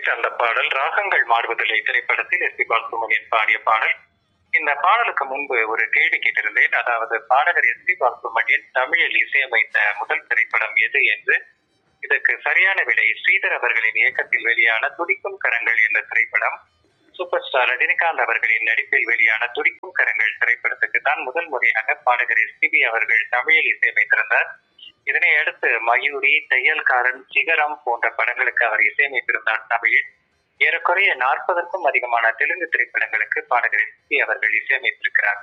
கேட்ட அந்த பாடல் ராகங்கள் மாறுவதில்லை திரைப்படத்தில் எஸ் பி பாலசுப்ரமணியன் பாடிய பாடல் இந்த பாடலுக்கு முன்பு ஒரு கேள்வி கேட்டிருந்தேன் அதாவது பாடகர் எஸ் பி பாலசுப்ரமணியன் தமிழில் இசையமைத்த முதல் திரைப்படம் எது என்று இதற்கு சரியான விடை ஸ்ரீதர் அவர்களின் இயக்கத்தில் வெளியான துடிக்கும் கரங்கள் என்ற திரைப்படம் சூப்பர் ஸ்டார் ரஜினிகாந்த் அவர்களின் நடிப்பில் வெளியான துடிக்கும் கரங்கள் திரைப்படத்துக்கு தான் முதல் முறையாக பாடகர் எஸ்பிபி அவர்கள் தமிழில் இசையமைத்திருந்தார் இதனை அடுத்து மயூரி தையல்காரன் சிகரம் போன்ற படங்களுக்கு அவர் இசையமைத்திருந்தார் தமிழில் ஏறக்குறைய நாற்பதற்கும் அதிகமான தெலுங்கு திரைப்படங்களுக்கு பாடகர் எஸ்பி அவர்கள் இசையமைத்திருக்கிறார்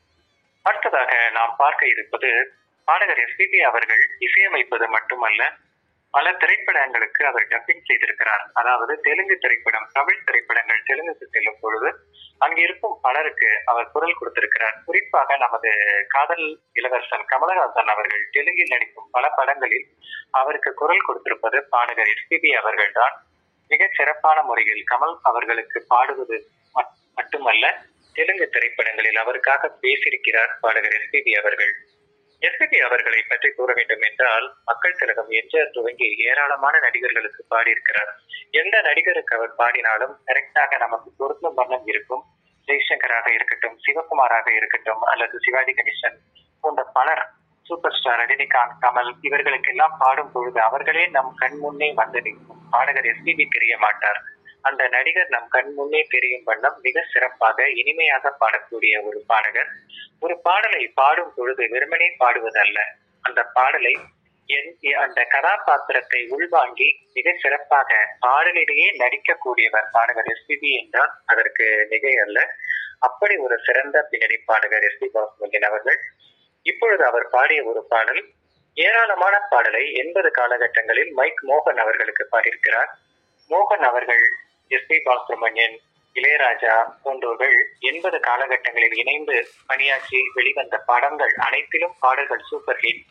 அடுத்ததாக நாம் பார்க்க இருப்பது பாடகர் எஸ்பிபி அவர்கள் இசையமைப்பது மட்டுமல்ல பல திரைப்படங்களுக்கு அவர் டப்பிங் செய்திருக்கிறார் அதாவது தெலுங்கு திரைப்படம் தமிழ் திரைப்படங்கள் தெலுங்குக்கு செல்லும் பொழுது அங்கு இருக்கும் பலருக்கு அவர் குரல் கொடுத்திருக்கிறார் குறிப்பாக நமது காதல் இளவரசன் கமலஹாசன் அவர்கள் தெலுங்கில் நடிக்கும் பல படங்களில் அவருக்கு குரல் கொடுத்திருப்பது பாடகர் எஸ்பிபி அவர்கள்தான் மிகச் சிறப்பான முறையில் கமல் அவர்களுக்கு பாடுவது மட்- மட்டுமல்ல தெலுங்கு திரைப்படங்களில் அவருக்காக பேசியிருக்கிறார் பாடகர் எஸ்பிபி அவர்கள் எஸ்பிபி அவர்களை பற்றி கூற வேண்டும் என்றால் மக்கள் திலகம் எம்ஜிஆர் துவங்கி ஏராளமான நடிகர்களுக்கு பாடியிருக்கிறார் எந்த நடிகருக்கு அவர் பாடினாலும் கரெக்டாக நமக்கு பொருத்தம் வண்ணம் இருக்கும் ஜெய்சங்கராக இருக்கட்டும் சிவகுமாராக இருக்கட்டும் அல்லது சிவாஜி கணேசன் போன்ற பலர் சூப்பர் ஸ்டார் ரஜினிகாந்த் கமல் இவர்களுக்கெல்லாம் பாடும் பொழுது அவர்களே நம் கண் முன்னே வந்து நிற்கும் பாடகர் எஸ்பிபி தெரிய மாட்டார் அந்த நடிகர் நம் கண் முன்னே தெரியும் வண்ணம் மிக சிறப்பாக இனிமையாக பாடக்கூடிய ஒரு பாடகர் ஒரு பாடலை பாடும் பொழுது வெறுமனே பாடுவதல்ல அந்த பாடலை என் அந்த கதாபாத்திரத்தை உள்வாங்கி மிக சிறப்பாக பாடலிலேயே நடிக்கக்கூடியவர் பாடகர் எஸ்பிபி என்றால் அதற்கு மிகை அல்ல அப்படி ஒரு சிறந்த பின்னணி பாடகர் எஸ்பி பாலசுப்ரமணியன் அவர்கள் இப்பொழுது அவர் பாடிய ஒரு பாடல் ஏராளமான பாடலை எண்பது காலகட்டங்களில் மைக் மோகன் அவர்களுக்கு பாடியிருக்கிறார் மோகன் அவர்கள் எஸ் பி பாலசுப்ரமணியன் இளையராஜா போன்றோர்கள் எண்பது காலகட்டங்களில் இணைந்து பணியாற்றி வெளிவந்த படங்கள் அனைத்திலும் பாடல்கள் சூப்பர் ஹிட்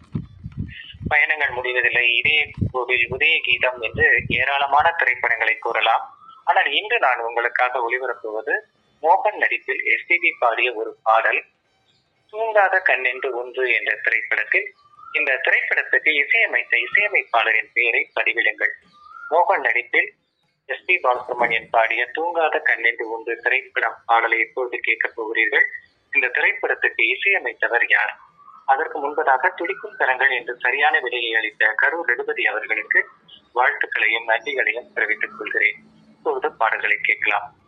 பயணங்கள் முடிவதில்லை இதே கோவில் உதய கீதம் என்று ஏராளமான திரைப்படங்களை கூறலாம் ஆனால் இன்று நான் உங்களுக்காக ஒளிபரப்புவது மோகன் நடிப்பில் எஸ்பிபி பாடிய ஒரு பாடல் தூங்காத கண்ணென்று ஒன்று என்ற திரைப்படத்தில் இந்த திரைப்படத்துக்கு இசையமைத்த இசையமைப்பாளரின் பெயரை பதிவிடுங்கள் மோகன் நடிப்பில் எஸ் பி பாலசுப்ரமணியன் பாடிய தூங்காத கண்ணென்று ஒன்று திரைப்படம் பாடலை எப்பொழுது கேட்கப் போகிறீர்கள் இந்த திரைப்படத்துக்கு இசையமைத்தவர் யார் அதற்கு முன்பதாக துடிக்கும் கரங்கள் என்று சரியான விடையை அளித்த கரூர் ரகுபதி அவர்களுக்கு வாழ்த்துக்களையும் நன்றிகளையும் தெரிவித்துக் கொள்கிறேன் இப்பொழுது பாடல்களை கேட்கலாம்